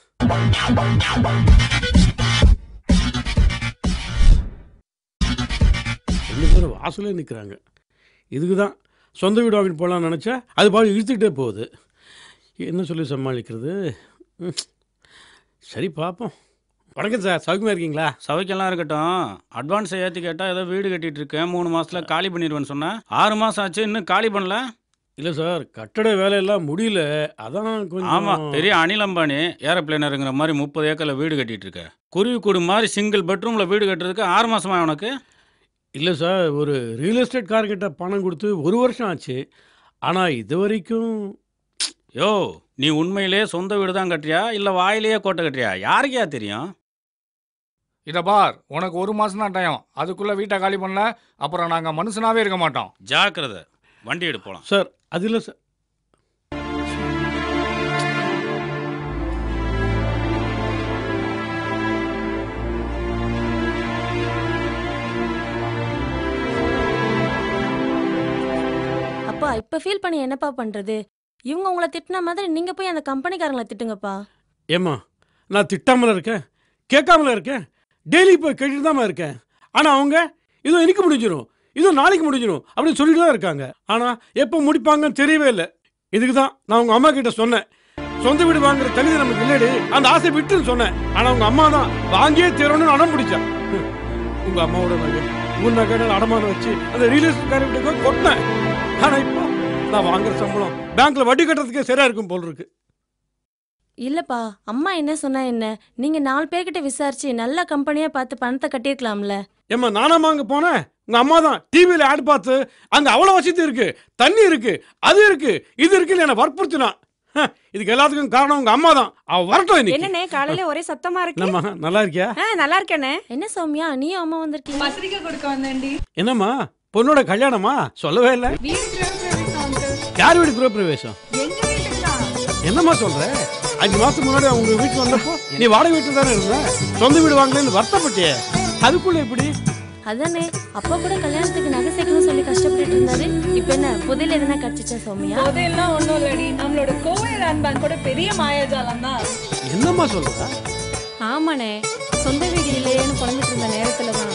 S10: ரெண்டு பேரும் வாசலே நிற்கிறாங்க இதுக்கு தான் சொந்த வீடு வாங்கிட்டு போகலான்னு நினச்சா அது பாடு இழுத்துக்கிட்டே போகுது என்ன சொல்லி சமாளிக்கிறது ம். சரி பார்ப்போம் வணக்கம் சார் சௌக்கியமாக இருக்கீங்களா
S12: சவைக்கெல்லாம் இருக்கட்டும் அட்வான்ஸ் ஏற்றி கேட்டால் ஏதோ வீடு கட்டிட்டு இருக்கேன் மூணு மாசத்துல காலி பண்ணிடுவேன்னு சொன்னேன் ஆறு மாசம் ஆச்சு இன்னும் காலி பண்ணல
S10: இல்லை சார் கட்டட வேலையெல்லாம் முடியல அதான் கொஞ்சம்
S12: ஆமா பெரிய அனில் அம்பானி ஏரோப்ளேனருங்கிற மாதிரி முப்பது ஏக்கர்ல வீடு கட்டிட்டு இருக்க குருவி கூடு மாதிரி சிங்கிள் பெட்ரூம்ல வீடு கட்டுறதுக்கு ஆறு மாசமா உனக்கு
S10: இல்லை சார் ஒரு ரியல் எஸ்டேட் கார்கிட்ட பணம் கொடுத்து ஒரு வருஷம் ஆச்சு ஆனால் இது வரைக்கும்
S12: யோ நீ உண்மையிலே சொந்த வீடு தான் கட்டுறியா இல்ல வாயிலேயே கோட்டை கட்டுறியா யாருக்கையா தெரியும்
S8: இத பார் உனக்கு ஒரு மாசம் தான் டைம் அதுக்குள்ள வீட்டை காலி பண்ணல அப்புறம் நாங்க மனுஷனாவே இருக்க மாட்டோம்
S12: ஜாக்கிரதை வண்டி எடு போலாம்
S10: சார் அது இல்லை சார்
S11: அப்பா இப்ப ஃபீல் பண்ணி என்னப்பா பண்றது இவங்க உங்களை திட்டின மாதிரி நீங்க போய் அந்த கம்பெனிக்காரங்களை திட்டுங்கப்பா
S10: ஏம்மா நான் திட்டாமல இருக்கேன் கேட்காமல இருக்கேன் டெய்லி போய் கேட்டுட்டு தாம்மா இருக்கேன் ஆனால் அவங்க இதோ இன்னைக்கு முடிஞ்சிடும் இதோ நாளைக்கு முடிஞ்சிடும் அப்படின்னு சொல்லிட்டு தான் இருக்காங்க ஆனால் எப்போ முடிப்பாங்கன்னு தெரியவே இல்லை இதுக்கு தான் நான் உங்கள் அம்மா கிட்ட சொன்னேன் சொந்த வீடு வாங்குற தகுதி நமக்கு இல்லடி அந்த ஆசை விட்டுன்னு சொன்னேன் ஆனால் உங்கள் அம்மா தான் வாங்கியே தரணும்னு அடம் பிடிச்சா உங்கள் அம்மாவோட நகை உன் நகை அடமானம் வச்சு அந்த ரியல் எஸ்டேட் காரர்கிட்ட கொட்டினேன் ஆனால் இப்போ நான் வாங்குற சம்பளம் பேங்க்ல வட்டி கட்டுறதுக்கே சரியா இருக்கும் போல் இருக்கு
S11: இல்லப்பா அம்மா என்ன சொன்னா என்ன நீங்க நாலு பேர்கிட்ட விசாரிச்சு நல்ல கம்பெனியா பார்த்து பணத்தை கட்டியிருக்கலாம்ல
S10: ஏம்மா நானாம்மா அங்கே போனேன் உங்கள் அம்மா தான் டிவியில் ஆட் பார்த்து அங்கே அவ்வளோ வசதி இருக்கு தண்ணி இருக்கு அது இருக்கு இது இருக்குன்னு என்னை வற்புறுத்தினா ஹ, இதுக்கு எல்லாத்துக்கும் காரணம் உங்கள் அம்மா தான் அவ வரட்டும் இன்னைக்கு
S13: என்னண்ணே காலையில ஒரே சத்தமா இருக்கு
S10: என்னம்மா நல்லா இருக்கியா
S13: ஆ நல்லா இருக்கேனே
S11: என்ன சௌமியா நீயும் அம்மா வந்திருக்கீங்க
S13: பத்திரிக்கை கொடுக்க வந்தேன்டி
S10: என்னம்மா பொண்ணோட கல்யாணமா சொல்லவே இல்லை
S13: வீடு கிரகப்பிரவேசம் uncle.
S10: யார் வீடு கிரகப்பிரவேசம்
S13: எங்க வீட்டுக்கு தான்
S10: என்னம்மா சொல்ற அஞ்சு மாசத்துக்கு முன்னாடி உங்க வீட்டுக்கு வந்தப்போ நீ வாடகை வீட்டில் தானே இருந்த சொந்த வீடு வாங்கலன்னு வருத்தப்பட்டியே அதுக்குள்ள எப்படி
S11: அதானே அப்பா கூட கல்யாணத்துக்கு நகை சேர்க்கணும்னு சொல்லி கஷ்டப்பட்டுட்டு இருந்தாரு இப்ப என்ன புதையல் எதுனா கிடைச்சிச்சா சௌமியா
S13: அதெல்லாம் ஒண்ணும் இல்லடி நம்மளோட கோவை லேண்ட் பேங்க் கூட பெரிய மாயாஜாலம் தான்
S10: என்னம்மா சொல்ற
S11: ஆமாண்ணே சொந்த வீடு இல்லையேன்னு புலம்பிட்டு இருந்த நேரத்துல தான்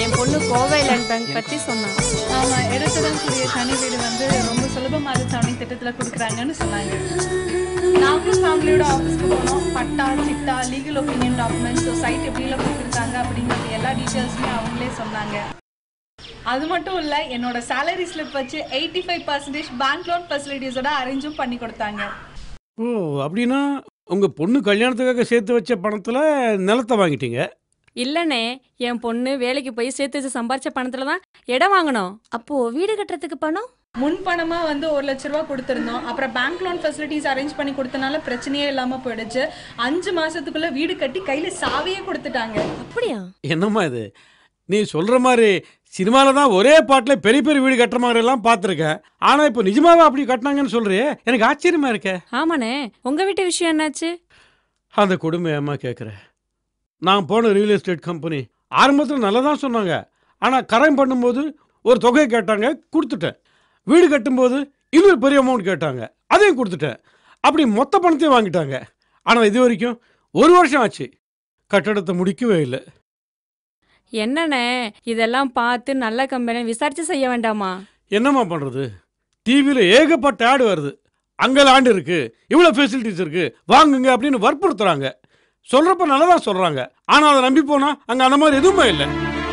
S11: என் பொண்ணு கோவை லேண்ட் பேங்க் பத்தி சொன்னான்
S13: ஆமா எடுத்துடன் கூடிய தனி வீடு வந்து ரொம்ப சுலபமாக தவணை திட்டத்துல கொடுக்குறாங்கன்னு சொன்னாங்க நாங்களும் ஃபேமிலியோட ஆஃபீஸ்க்கு போனோம் பட்டா சிட்டா லீகல் ஒப்பீனியன் டாக்குமெண்ட்ஸ் சைட் எப்படிலாம் கொடுத்துருக்காங்க அப்படிங்கிறது எல்லா டீட்டெயில்ஸுமே அவங்களே சொன்னாங்க அது மட்டும் இல்லை என்னோட சேலரி ஸ்லிப் வச்சு eighty five percentage bank loan ஃபெசிலிட்டிஸோட அரேஞ்சும் பண்ணி கொடுத்தாங்க
S10: ஓ அப்படின்னா உங்க பொண்ணு கல்யாணத்துக்காக சேர்த்து வச்ச பணத்துல நிலத்தை வாங்கிட்டீங்க
S11: இல்லனே என் பொண்ணு வேலைக்கு போய் சேர்த்து வச்சு சம்பாரிச்ச பணத்துல தான் இடம் வாங்கணும் அப்போ வீடு கட்டுறதுக்கு பணம்
S13: முன் பணமா வந்து ஒரு லட்ச ரூபா கொடுத்துருந்தோம் அப்புறம் பேங்க் லோன் ஃபெசிலிட்டிஸ் அரேஞ்ச் பண்ணி கொடுத்தனால பிரச்சனையே இல்லாம போயிடுச்சு அஞ்சு மாசத்துக்குள்ள வீடு கட்டி கையில சாவியே கொடுத்துட்டாங்க
S11: அப்படியா
S10: என்னம்மா இது நீ சொல்ற மாதிரி சினிமாவில் தான் ஒரே பாட்டில் பெரிய பெரிய வீடு கட்டுற மாதிரி எல்லாம் பார்த்துருக்கேன் ஆனால் இப்போ நிஜமாவே அப்படி கட்டினாங்கன்னு சொல்றியே எனக்கு ஆச்சரியமா இருக்கே
S11: ஆமாண்ணே உங்க வீட்டு விஷயம் என்னாச்சு
S10: அந்த கொடுமை ஏம்மா கேட்குறேன் நான் போன ரியல் எஸ்டேட் கம்பெனி ஆரம்பத்தில் நல்லா தான் சொன்னாங்க ஆனால் கரையம் பண்ணும்போது ஒரு தொகையை கேட்டாங்க கொடுத்துட்டேன் வீடு கட்டும்போது இன்னொரு பெரிய அமௌண்ட் கேட்டாங்க அதையும் கொடுத்துட்டேன் அப்படி மொத்த பணத்தையும் வாங்கிட்டாங்க ஆனால் இது வரைக்கும் ஒரு வருஷம் ஆச்சு கட்டடத்தை முடிக்கவே இல்லை
S11: என்னண்ணே இதெல்லாம் பார்த்து நல்ல கம்பெனி விசாரிச்சு செய்ய வேண்டாமா
S10: என்னம்மா பண்ணுறது டிவியில் ஏகப்பட்ட ஆடு வருது அங்கே லேண்ட் இருக்கு இவ்வளோ ஃபெசிலிட்டிஸ் இருக்கு வாங்குங்க அப்படின்னு வற்புறுத்துறாங்க சொல்கிறப்ப நல்லா தான் சொல்கிறாங்க ஆனால் அதை நம்பி போனால் அங்கே அந்த மாதிரி எதுவுமே இல்லை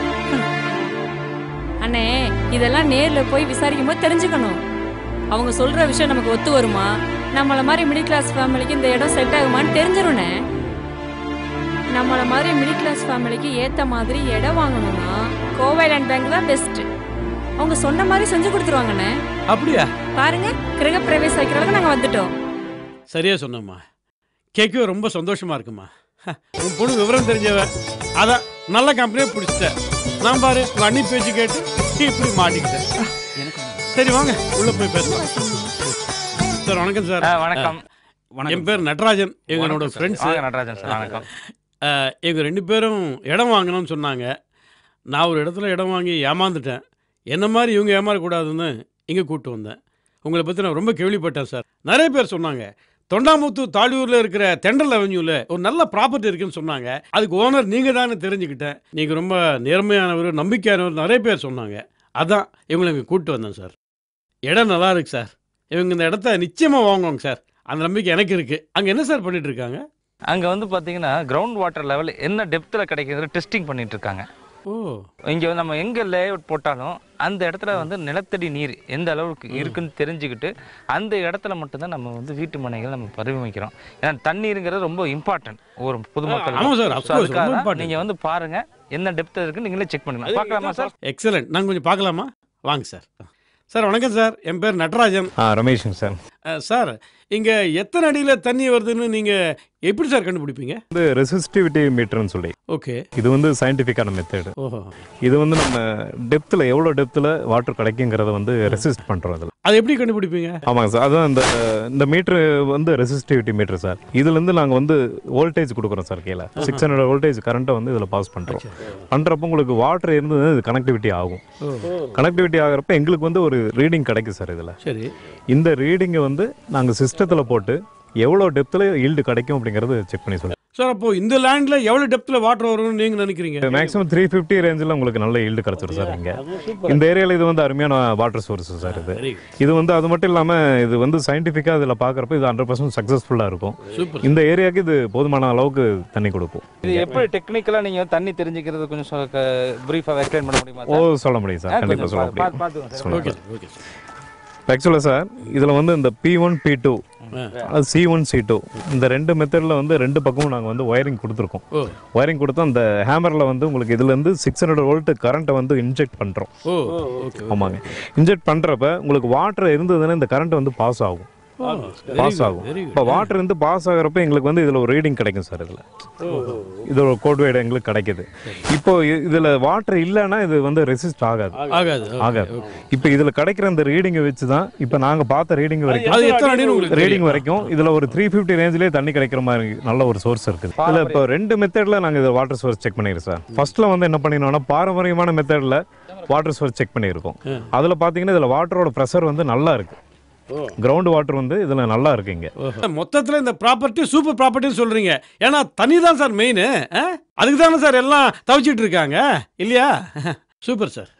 S11: அண்ணே இதெல்லாம் நேர்ல போய் விசாரிக்கும் போது தெரிஞ்சுக்கணும் அவங்க சொல்ற விஷயம் நமக்கு ஒத்து வருமா நம்மள மாதிரி மிடில் கிளாஸ் ஃபேமிலிக்கு இந்த இடம் செட் ஆகுமான்னு தெரிஞ்சிரும்ண்ணே நம்மள மாதிரி மிடில் கிளாஸ் ஃபேமிலிக்கு ஏத்த மாதிரி இடம் வாங்கணும்னா கோவை லேண்ட் பேங்க் தான் பெஸ்ட் அவங்க சொன்ன மாதிரி செஞ்சு கொடுத்துருவாங்கண்ணே
S10: அப்படியா
S11: பாருங்க கிரக பிரவேசம் வைக்கிற அளவுக்கு நாங்க வந்துட்டோம்
S10: சரியா சொன்னம்மா கேட்கவே ரொம்ப சந்தோஷமா இருக்குமா ஹ, உன் பொண்ணு விவரம் தெரிஞ்சவ அதான் நல்ல கம்பெனியே பிடிச்சிட்டேன் நான் பாரு உங்க அண்ணி பேச்சு கேட்டு நீ இப்படி மாட்டிக்கிட்டேன் சரி வாங்க உள்ள போய் பேசலாம் சார் வணக்கம் சார்
S8: ஆ, வணக்கம்.
S10: அஹ், என் பேர் நடராஜன் எங்களோட
S8: வணக்கம் சார்.
S10: ஃப்ரெண்ட்ஸ்
S8: வாங்க நடராஜன் சார், வணக்கம்.
S10: எங்க ரெண்டு பேரும் இடம் வாங்கணும்னு சொன்னாங்க நான் ஒரு இடத்துல இடம் வாங்கி ஏமாந்துட்டேன் என்ன மாதிரி இவங்க ஏமாறக்கூடாதுன்னு இங்கே கூப்பிட்டு வந்தேன் உங்களை பற்றி நான் ரொம்ப கேள்விப்பட்டேன் சார் நிறைய பேர் சொன்னாங்க தொண்டாமுத்தூர் தாளியூரில் இருக்கிற தெண்டல் அவென்யூவில் ஒரு நல்ல ப்ராப்பர்ட்டி இருக்குன்னு சொன்னாங்க அதுக்கு ஓனர் நீங்கள் தான் தெரிஞ்சுக்கிட்டேன் நீங்கள் ரொம்ப நேர்மையானவர் நம்பிக்கையானவர் நிறைய பேர் சொன்னாங்க அதான் இவங்களை இங்கே கூப்பிட்டு வந்தேன் சார் இடம் நல்லா இருக்கு சார் இவங்க இந்த இடத்த நிச்சயமாக வாங்குவாங்க சார் அந்த நம்பிக்கை எனக்கு இருக்குது அங்கே என்ன சார் பண்ணிட்டு இருக்காங்க
S8: அங்க வந்து பாத்தீங்கன்னா கிரவுண்ட் வாட்டர் லெவல் என்ன டெப்த்ல கிடைக்குது டெஸ்டிங் பண்ணிட்டு இருக்காங்க
S10: ஓ
S8: இங்க வந்து நம்ம எங்க லேஅவுட் போட்டாலும் அந்த இடத்துல வந்து நிலத்தடி நீர் எந்த அளவுக்கு இருக்குன்னு தெரிஞ்சுக்கிட்டு அந்த இடத்துல மட்டும்தான் நம்ம வந்து வீட்டு மனைகள் நம்ம பரிவமிக்கிறோம் ஏன்னா தண்ணீருங்கிறது ரொம்ப இம்பார்ட்டன்ட் ஒரு பொதுமக்கள்
S10: ஆமா சார், of course, ரொம்ப important.
S8: நீங்க வந்து பாருங்க என்ன டெப்த் இருக்கு நீங்களே செக் பண்ணுங்க பார்க்கலாமா சார்
S10: எக்ஸலண்ட் நான் கொஞ்சம் பார்க்கலாமா வாங்க சார் சார் வணக்கம் சார் என் பேர் நடராஜன்
S14: ஆ ரமேஷுங்க சார்
S10: அஹ், சார் இங்கே எத்தனை அடியில் தண்ணி வருதுன்னு நீங்கள் எப்படி சார் கண்டுபிடிப்பீங்க
S14: இது ரெசிஸ்டிவிட்டி மீட்டர்னு சொல்லி
S10: ஓகே
S14: இது வந்து சயின்டிஃபிக்கான மெத்தடு
S10: ஓஹோ
S14: இது வந்து நம்ம டெப்த்தில் எவ்வளோ டெப்த்தில் வாட்டர் கிடைக்குங்கிறத வந்து ரெசிஸ்ட் பண்ணுறோம் அதில்
S10: அது எப்படி கண்டுபிடிப்பீங்க
S14: ஆமாங்க சார் அதுதான் இந்த இந்த மீட்ரு வந்து ரெசிஸ்டிவிட்டி மீட்டர் சார் இதுலேருந்து நாங்கள் வந்து வோல்டேஜ் கொடுக்குறோம் சார் கீழே சிக்ஸ் ஹண்ட்ரட் வோல்டேஜ் கரண்ட்டை வந்து இதில் பாஸ் பண்ணுறோம் பண்ணுறப்போ உங்களுக்கு வாட்டர் இருந்தது இது கனெக்டிவிட்டி ஆகும்
S10: ஓ.
S14: கனெக்டிவிட்டி ஆகிறப்ப எங்களுக்கு வந்து ஒரு ரீடிங் கிடைக்கும் சார் இதில்
S10: சரி
S14: இந்த ரீடிங்கை வந்து நாங்கள் சிஸ்டத்தில் போட்டு எவ்வளோ டெப்த்தில் ஈல்டு கிடைக்கும் அப்படிங்கிறது செக் பண்ணி சொல்லுவோம்
S10: சார் அப்போ இந்த லேண்டில் எவ்வளோ டெப்த்தில் வாட்டர் வரும்னு நீங்கள் நினைக்கிறீங்க
S14: மேக்ஸிமம் த்ரீ ஃபிஃப்டி ரேஞ்சில் உங்களுக்கு நல்ல ஈல்டு கிடச்சிரும் சார் இங்கே இந்த ஏரியாவில் இது வந்து அருமையான வாட்டர் சோர்ஸ் சார் இது இது வந்து அது மட்டும் இல்லாமல் இது வந்து சயின்டிஃபிக்காக இதில் பார்க்குறப்ப இது ஹண்ட்ரட் பர்சன்ட் சக்ஸஸ்ஃபுல்லாக இருக்கும்
S8: Super.
S14: இந்த ஏரியாவுக்கு இது போதுமான அளவுக்கு தண்ணி கொடுக்கும்
S8: இது எப்படி டெக்னிக்கலா நீங்க தண்ணி தெரிஞ்சுக்கிறது கொஞ்சம் பிரீஃபா எக்ஸ்பிளைன் பண்ண முடியுமா
S14: ஓ சொல்ல முடியும் சார்
S8: ஆ,
S14: கண்டிப்பாக
S8: கொஞ்சம்
S14: சொல்ல
S8: பா- பா- பார்த்துக்கோங்க
S14: முடியும்
S8: சார்.
S14: சொல்ல
S8: ஓகே,
S14: முடியும்.
S8: Okay sir.
S14: ஆக்சுவலாக சார் இதில் வந்து இந்த பி ஒன் பி டூ அது சி ஒன் சி டூ இந்த ரெண்டு மெத்தடில் வந்து ரெண்டு பக்கமும் நாங்கள் வந்து ஒயரிங் கொடுத்துருக்கோம்
S10: ஓ.
S14: ஒயரிங் கொடுத்து அந்த ஹேமரில் வந்து உங்களுக்கு இதுலேருந்து சிக்ஸ் ஹண்ட்ரட் வோல்ட் கரண்ட்டை வந்து இன்ஜெக்ட் பண்ணுறோம்
S10: ஓ ஓகே
S14: ஆமாங்க இன்ஜெக்ட் பண்ணுறப்ப உங்களுக்கு வாட்டர் இருந்ததுன்னா இந்த கரண்ட் வந்து பாஸ் ஆகும்
S10: Oh, very
S14: பாஸ்
S10: good,
S14: ஆகும்
S10: very good.
S14: இப்போ வாட்டர் இருந்து பாஸ் ஆகிறப்ப எங்களுக்கு வந்து இதில் ஒரு ரீடிங் கிடைக்கும் சார் இதில் இது ஒரு கோட் வேர்டு எங்களுக்கு கிடைக்குது இப்போ இ- இதுல வாட்டர் இல்லைன்னா இது வந்து ரெசிஸ்ட் ஆகாது
S10: ஆகாது, okay,
S14: ஆகாது இப்போ இதுல கிடைக்கிற அந்த ரீடிங்கை வச்சு தான் இப்போ நாங்க பார்த்த ரீடிங் வரைக்கும்
S10: அது எத்தனை அடின்னு உங்களுக்கு
S14: ரீடிங்
S10: தெரியும்?
S14: வரைக்கும் இதுல ஒரு த்ரீ ஃபிஃப்டி ரேஞ்சிலே தண்ணி கிடைக்கிற மாதிரி நல்ல ஒரு சோர்ஸ் இருக்குது இதுல இப்போ ரெண்டு மெத்தட்ல நாங்க இது வாட்டர் சோர்ஸ் செக் பண்ணிருக்கோம் சார் ஃபர்ஸ்ட்ல வந்து என்ன பண்ணினோம்னா பாரம்பரியமான மெத்தட்ல வாட்டர் சோர்ஸ் செக் பண்ணியிருக்கோம் அதுல பாத்தீங்கன்னா இதுல வாட்டரோட ப்ரெஷர் வந்து நல்லா இருக்கு கிரவுண்ட் வாட்டர் வந்து இதில் நல்லா இருக்கு இங்கே
S10: மொத்தத்தில் இந்த ப்ராப்பர்ட்டி சூப்பர் ப்ராப்பர்ட்டின்னு சொல்கிறீங்க ஏன்னா தண்ணி தான் சார் மெயின் அதுக்கு தானே சார் எல்லாம் தவிச்சிட்டு இருக்காங்க இல்லையா சூப்பர் சார்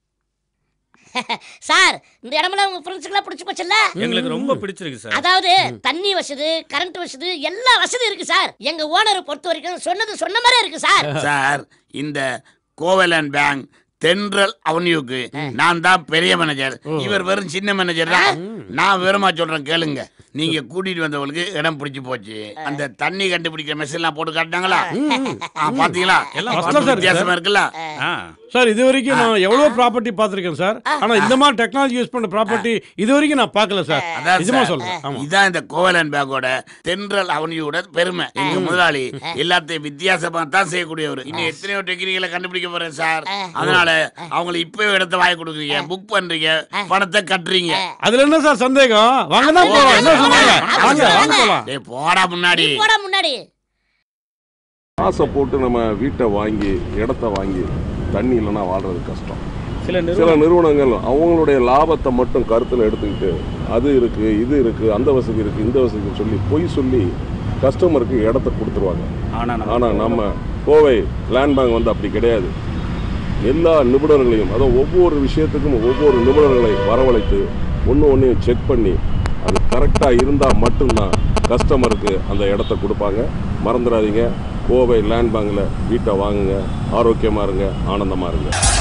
S7: சார் இந்த இடமெல்லாம் உங்க ஃப்ரெண்ட்ஸுக்கெல்லாம் பிடிச்சி போச்சுல்ல
S12: எங்களுக்கு ரொம்ப பிடிச்சிருக்கு சார்
S7: அதாவது தண்ணி வசதி கரண்ட் வசதி எல்லா வசதி இருக்கு சார் எங்க ஓனரை பொறுத்த வரைக்கும் சொன்னது சொன்ன மாதிரி இருக்கு சார்
S6: சார் இந்த கோவலன் பேங்க் தென்றல் அவனியூக்கு நான் தான் பெரிய மேனேஜர் இவர் வெறும் சின்ன மேனேஜர் தான் நான் விவரமா சொல்றேன் கேளுங்க நீங்க கூட்டிட்டு வந்தவங்களுக்கு இடம் பிடிச்சு போச்சு அந்த தண்ணி கண்டுபிடிக்கிற மெஷின் எல்லாம் போட்டு காட்டினாங்களா ஆ, பாத்தீங்களா
S10: எல்லாம்
S6: எல்லாம்
S10: first class இருக்கு
S6: வித்தியாசமா
S10: சார்.
S6: இருக்குல்ல
S10: சார் இது வரைக்கும் நான் எவ்வளோ ப்ராப்பர்ட்டி பார்த்துருக்கேன் சார் ஆனால் இந்த மாதிரி டெக்னாலஜி யூஸ் பண்ண ப்ராப்பர்ட்டி இது வரைக்கும் நான் பார்க்கல சார்
S6: அதான்
S10: நிஜமா
S6: சார்,
S10: சொல்றேன் ஆமாம்
S6: இதான் இந்த கோவலன் பேங்கோட தென்றல் அவனியோட பெருமை எங்க முதலாளி எல்லாத்தையும் வித்தியாசமா தான் செய்யக்கூடியவர் இன்னும் எத்தனையோ டெக்னிக்கலை கண்டுபிடிக்க போறேன் சார் அதனால அவங்களை இப்பவே இடத்த வாங்கி கொடுக்குறீங்க புக் பண்றீங்க பணத்தை கட்டுறீங்க
S10: அதுல என்ன சார் சந்தேகம் வாங்க தான் போறோம் என்ன சொல்றாங்க வாங்க வாங்க போலாம்
S6: டேய், போடா முன்னாடி
S7: போடா முன்னாடி
S1: காசை போட்டு நம்ம வீட்டை வாங்கி இடத்த வாங்கி தண்ணி இல்லைன்னா வாழ்றது கஷ்டம்
S12: சில
S1: சில நிறுவனங்கள் அவங்களுடைய லாபத்தை மட்டும் கருத்தில் எடுத்துக்கிட்டு அது இருக்கு இது இருக்கு அந்த வசதி இருக்கு இந்த வசதி சொல்லி பொய் சொல்லி கஸ்டமருக்கு இடத்த கொடுத்துருவாங்க
S12: ஆனா நம்ம
S1: ஆனால் நம்ம கோவை லேண்ட் பேங்க் வந்து அப்படி கிடையாது எல்லா நிபுணர்களையும் அதாவது ஒவ்வொரு விஷயத்துக்கும் ஒவ்வொரு நிபுணர்களை வரவழைத்து ஒன்று ஒன்றையும் செக் பண்ணி அது கரெக்டாக இருந்தால் மட்டும்தான் கஸ்டமருக்கு அந்த இடத்த கொடுப்பாங்க மறந்துடாதீங்க கோவை லேண்ட் பேங்கில் வீட்டை வாங்குங்க ஆரோக்கியமாக இருங்க ஆனந்தமாக இருங்க